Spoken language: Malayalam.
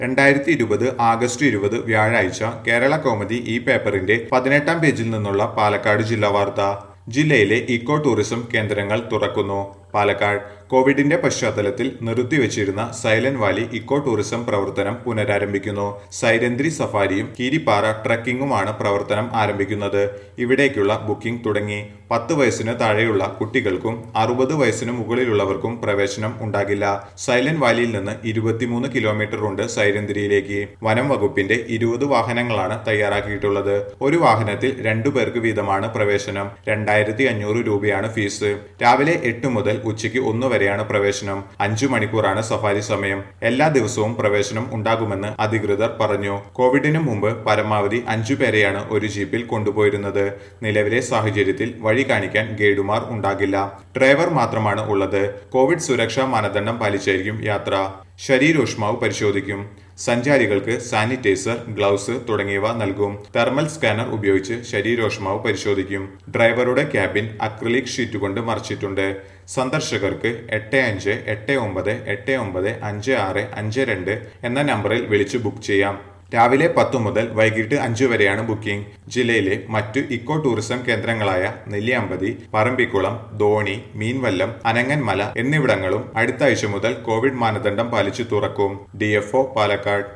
രണ്ടായിരത്തി ഇരുപത് ആഗസ്റ്റ് ഇരുപത് വ്യാഴാഴ്ച കേരള കൗമുദി ഈ പേപ്പറിന്റെ പതിനെട്ടാം പേജിൽ നിന്നുള്ള പാലക്കാട് ജില്ലാ വാർത്ത ജില്ലയിലെ ഇക്കോ ടൂറിസം കേന്ദ്രങ്ങൾ തുറക്കുന്നു പാലക്കാട് കോവിഡിന്റെ പശ്ചാത്തലത്തിൽ നിർത്തിവച്ചിരുന്ന സൈലന്റ് വാലി ഇക്കോ ടൂറിസം പ്രവർത്തനം പുനരാരംഭിക്കുന്നു സൈരന്ദ്രി സഫാരിയും കീരിപ്പാറ ട്രക്കിംഗുമാണ് പ്രവർത്തനം ആരംഭിക്കുന്നത് ഇവിടേക്കുള്ള ബുക്കിംഗ് തുടങ്ങി പത്ത് വയസ്സിന് താഴെയുള്ള കുട്ടികൾക്കും അറുപത് വയസ്സിന് മുകളിലുള്ളവർക്കും പ്രവേശനം ഉണ്ടാകില്ല സൈലന്റ് വാലിയിൽ നിന്ന് ഇരുപത്തിമൂന്ന് കിലോമീറ്റർ ഉണ്ട് സൈരന്ധ്രിയിലേക്ക് വനം വകുപ്പിന്റെ ഇരുപത് വാഹനങ്ങളാണ് തയ്യാറാക്കിയിട്ടുള്ളത് ഒരു വാഹനത്തിൽ രണ്ടു പേർക്ക് വീതമാണ് പ്രവേശനം രണ്ടായിരത്തി അഞ്ഞൂറ് രൂപയാണ് ഫീസ് രാവിലെ എട്ട് മുതൽ ഉച്ചയ്ക്ക് ഒന്ന് വരെയാണ് പ്രവേശനം അഞ്ചു മണിക്കൂറാണ് സഫാരി സമയം എല്ലാ ദിവസവും പ്രവേശനം ഉണ്ടാകുമെന്ന് അധികൃതർ പറഞ്ഞു കോവിഡിന് മുമ്പ് പരമാവധി അഞ്ചു പേരെയാണ് ഒരു ജീപ്പിൽ കൊണ്ടുപോയിരുന്നത് നിലവിലെ സാഹചര്യത്തിൽ വഴി കാണിക്കാൻ ഗൈഡുമാർ ഉണ്ടാകില്ല ഡ്രൈവർ മാത്രമാണ് ഉള്ളത് കോവിഡ് സുരക്ഷാ മാനദണ്ഡം പാലിച്ചായിരിക്കും യാത്ര ശരീരോഷ്മാവ് പരിശോധിക്കും സഞ്ചാരികൾക്ക് സാനിറ്റൈസർ ഗ്ലൗസ് തുടങ്ങിയവ നൽകും തെർമൽ സ്കാനർ ഉപയോഗിച്ച് ശരീരോഷ്മാവ് പരിശോധിക്കും ഡ്രൈവറുടെ ക്യാബിൻ അക്രിലിക് ഷീറ്റ് കൊണ്ട് മറച്ചിട്ടുണ്ട് സന്ദർശകർക്ക് എട്ട് അഞ്ച് എട്ട് ഒമ്പത് എട്ട് ഒമ്പത് അഞ്ച് ആറ് അഞ്ച് രണ്ട് എന്ന നമ്പറിൽ വിളിച്ച് ബുക്ക് ചെയ്യാം രാവിലെ പത്തു മുതൽ വൈകിട്ട് അഞ്ചു വരെയാണ് ബുക്കിംഗ് ജില്ലയിലെ മറ്റു ഇക്കോ ടൂറിസം കേന്ദ്രങ്ങളായ നെല്ലിയാമ്പതി പറമ്പിക്കുളം ധോണി മീൻവല്ലം അനങ്ങൻമല എന്നിവിടങ്ങളും അടുത്ത ആഴ്ച മുതൽ കോവിഡ് മാനദണ്ഡം പാലിച്ചു തുറക്കും ഡി പാലക്കാട്